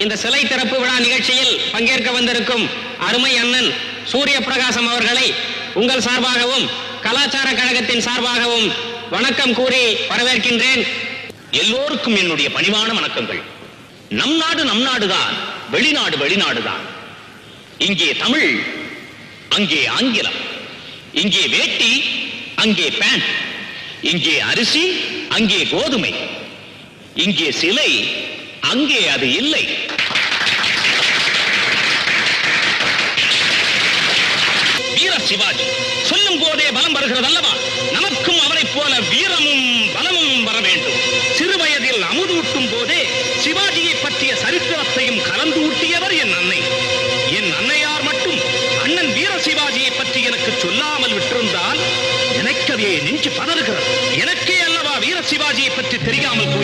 இந்த சிலை திறப்பு விழா நிகழ்ச்சியில் பங்கேற்க வந்திருக்கும் அருமை அண்ணன் சூரிய பிரகாசம் அவர்களை உங்கள் சார்பாகவும் கலாச்சார கழகத்தின் சார்பாகவும் வணக்கம் கூறி வரவேற்கின்றேன் எல்லோருக்கும் என்னுடைய பணிவான வணக்கங்கள் நம் நாடு நம் நாடுதான் வெளிநாடு வெளிநாடுதான் இங்கே தமிழ் அங்கே ஆங்கிலம் இங்கே வேட்டி அங்கே பேண்ட் இங்கே அரிசி அங்கே கோதுமை இங்கே சிலை அங்கே அது இல்லை வீர சிவாஜி சொல்லும் போதே பலம் வருகிறது அல்லவா நமக்கும் அவரைப் போல வீர